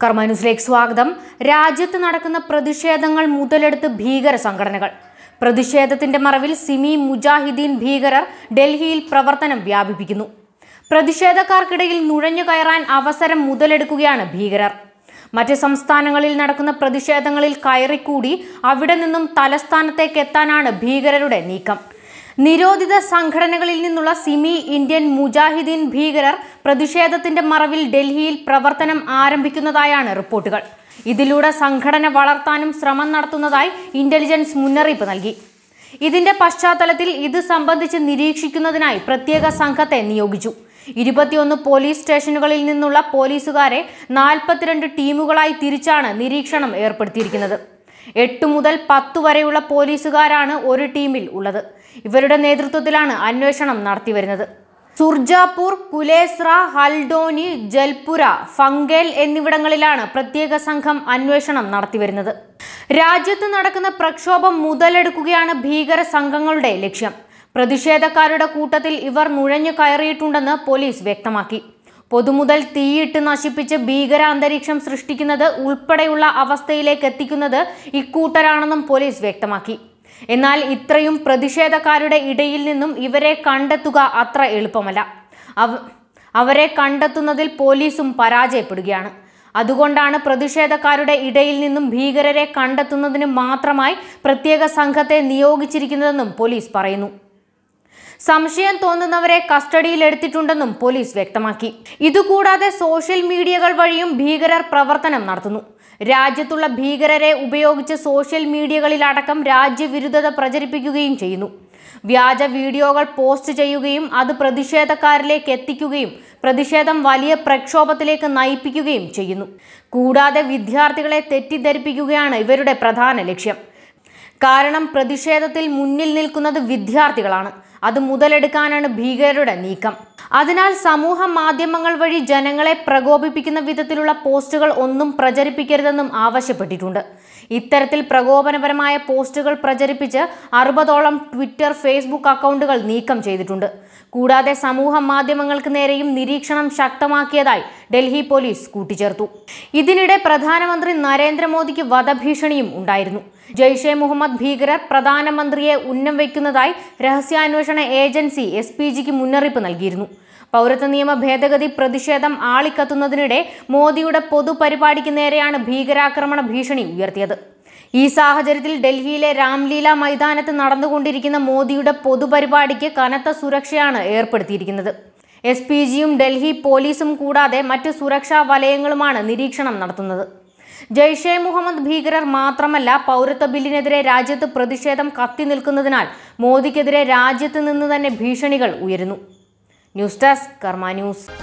കർമ്മ ന്യൂസിലേക്ക് സ്വാഗതം രാജ്യത്ത് നടക്കുന്ന പ്രതിഷേധങ്ങൾ മുതലെടുത്ത് ഭീകര സംഘടനകൾ പ്രതിഷേധത്തിന്റെ മറവിൽ സിമി മുജാഹിദീൻ ഭീകരർ ഡൽഹിയിൽ പ്രവർത്തനം വ്യാപിപ്പിക്കുന്നു പ്രതിഷേധക്കാർക്കിടയിൽ നുഴഞ്ഞു കയറാൻ അവസരം മുതലെടുക്കുകയാണ് ഭീകരർ മറ്റ് സംസ്ഥാനങ്ങളിൽ നടക്കുന്ന പ്രതിഷേധങ്ങളിൽ കയറിക്കൂടി അവിടെ നിന്നും തലസ്ഥാനത്തേക്ക് എത്താനാണ് ഭീകരരുടെ നീക്കം നിരോധിത സംഘടനകളിൽ നിന്നുള്ള സിമി ഇന്ത്യൻ മുജാഹിദീൻ ഭീകരർ പ്രതിഷേധത്തിന്റെ മറവിൽ ഡൽഹിയിൽ പ്രവർത്തനം ആരംഭിക്കുന്നതായാണ് റിപ്പോർട്ടുകൾ ഇതിലൂടെ സംഘടന വളർത്താനും ശ്രമം നടത്തുന്നതായി ഇന്റലിജൻസ് മുന്നറിയിപ്പ് നൽകി ഇതിന്റെ പശ്ചാത്തലത്തിൽ ഇത് സംബന്ധിച്ച് നിരീക്ഷിക്കുന്നതിനായി പ്രത്യേക സംഘത്തെ നിയോഗിച്ചു ഇരുപത്തിയൊന്ന് പോലീസ് സ്റ്റേഷനുകളിൽ നിന്നുള്ള പോലീസുകാരെ നാൽപ്പത്തിരണ്ട് ടീമുകളായി തിരിച്ചാണ് നിരീക്ഷണം ഏർപ്പെടുത്തിയിരിക്കുന്നത് എട്ട് മുതൽ പത്ത് വരെയുള്ള പോലീസുകാരാണ് ഒരു ടീമിൽ ഉള്ളത് ഇവരുടെ നേതൃത്വത്തിലാണ് അന്വേഷണം നടത്തിവരുന്നത് സുർജാപൂർ കുലേസ്ര ഹൽഡോനി ജൽപുര ഫങ്കേൽ എന്നിവിടങ്ങളിലാണ് പ്രത്യേക സംഘം അന്വേഷണം നടത്തിവരുന്നത് രാജ്യത്ത് നടക്കുന്ന പ്രക്ഷോഭം മുതലെടുക്കുകയാണ് ഭീകര സംഘങ്ങളുടെ ലക്ഷ്യം പ്രതിഷേധക്കാരുടെ കൂട്ടത്തിൽ ഇവർ നുഴഞ്ഞു കയറിയിട്ടുണ്ടെന്ന് പോലീസ് വ്യക്തമാക്കി പൊതുമുതൽ തീയിട്ട് നശിപ്പിച്ച് ഭീകര അന്തരീക്ഷം സൃഷ്ടിക്കുന്നത് ഉൾപ്പെടെയുള്ള അവസ്ഥയിലേക്ക് എത്തിക്കുന്നത് ഇക്കൂട്ടരാണെന്നും പോലീസ് വ്യക്തമാക്കി എന്നാൽ ഇത്രയും പ്രതിഷേധക്കാരുടെ ഇടയിൽ നിന്നും ഇവരെ കണ്ടെത്തുക അത്ര എളുപ്പമല്ല അവ അവരെ കണ്ടെത്തുന്നതിൽ പോലീസും പരാജയപ്പെടുകയാണ് അതുകൊണ്ടാണ് പ്രതിഷേധക്കാരുടെ ഇടയിൽ നിന്നും ഭീകരരെ കണ്ടെത്തുന്നതിന് മാത്രമായി പ്രത്യേക സംഘത്തെ നിയോഗിച്ചിരിക്കുന്നതെന്നും പോലീസ് പറയുന്നു സംശയം തോന്നുന്നവരെ കസ്റ്റഡിയിൽ എടുത്തിട്ടുണ്ടെന്നും പോലീസ് വ്യക്തമാക്കി ഇതുകൂടാതെ സോഷ്യൽ മീഡിയകൾ വഴിയും ഭീകരർ പ്രവർത്തനം നടത്തുന്നു രാജ്യത്തുള്ള ഭീകരരെ ഉപയോഗിച്ച് സോഷ്യൽ മീഡിയകളിലടക്കം രാജ്യവിരുദ്ധത പ്രചരിപ്പിക്കുകയും ചെയ്യുന്നു വ്യാജ വീഡിയോകൾ പോസ്റ്റ് ചെയ്യുകയും അത് പ്രതിഷേധക്കാരിലേക്ക് എത്തിക്കുകയും പ്രതിഷേധം വലിയ പ്രക്ഷോഭത്തിലേക്ക് നയിപ്പിക്കുകയും ചെയ്യുന്നു കൂടാതെ വിദ്യാർത്ഥികളെ തെറ്റിദ്ധരിപ്പിക്കുകയാണ് ഇവരുടെ പ്രധാന ലക്ഷ്യം കാരണം പ്രതിഷേധത്തിൽ മുന്നിൽ നിൽക്കുന്നത് വിദ്യാർത്ഥികളാണ് അത് മുതലെടുക്കാനാണ് ഭീകരരുടെ നീക്കം അതിനാൽ സമൂഹ മാധ്യമങ്ങൾ വഴി ജനങ്ങളെ പ്രകോപിപ്പിക്കുന്ന വിധത്തിലുള്ള പോസ്റ്റുകൾ ഒന്നും പ്രചരിപ്പിക്കരുതെന്നും ആവശ്യപ്പെട്ടിട്ടുണ്ട് ഇത്തരത്തിൽ പ്രകോപനപരമായ പോസ്റ്റുകൾ പ്രചരിപ്പിച്ച് അറുപതോളം ട്വിറ്റർ ഫേസ്ബുക്ക് അക്കൗണ്ടുകൾ നീക്കം ചെയ്തിട്ടുണ്ട് കൂടാതെ സമൂഹ മാധ്യമങ്ങൾക്ക് നേരെയും നിരീക്ഷണം ശക്തമാക്കിയതായി ഡൽഹി പോലീസ് കൂട്ടിച്ചേർത്തു ഇതിനിടെ പ്രധാനമന്ത്രി നരേന്ദ്രമോദിക്ക് വധഭീഷണിയും ഉണ്ടായിരുന്നു ജെയ്ഷെ മുഹമ്മദ് ഭീകരർ പ്രധാനമന്ത്രിയെ ഉന്നം വയ്ക്കുന്നതായി രഹസ്യാന്വേഷണ ഏജൻസി എസ് പി ജിക്ക് മുന്നറിയിപ്പ് നൽകിയിരുന്നു പൗരത്വ നിയമ ഭേദഗതി പ്രതിഷേധം ആളിക്കത്തുന്നതിനിടെ മോദിയുടെ പൊതുപരിപാടിക്ക് നേരെയാണ് ഭീകരാക്രമണ ഭീഷണി ഉയർത്തിയത് ഈ സാഹചര്യത്തിൽ ഡൽഹിയിലെ രാംലീല മൈതാനത്ത് നടന്നുകൊണ്ടിരിക്കുന്ന മോദിയുടെ പൊതുപരിപാടിക്ക് കനത്ത സുരക്ഷയാണ് ഏർപ്പെടുത്തിയിരിക്കുന്നത് എസ് പി ജിയും ഡൽഹി പോലീസും കൂടാതെ മറ്റ് സുരക്ഷാ വലയങ്ങളുമാണ് നിരീക്ഷണം നടത്തുന്നത് ജെയ്ഷെ മുഹമ്മദ് ഭീകരർ മാത്രമല്ല പൗരത്വ ബില്ലിനെതിരെ രാജ്യത്ത് പ്രതിഷേധം കത്തി നിൽക്കുന്നതിനാൽ മോദിക്കെതിരെ രാജ്യത്ത് നിന്ന് തന്നെ ഭീഷണികൾ ഉയരുന്നു ന്യൂസ് ഡെസ്ക് കർമ്മ ന്യൂസ്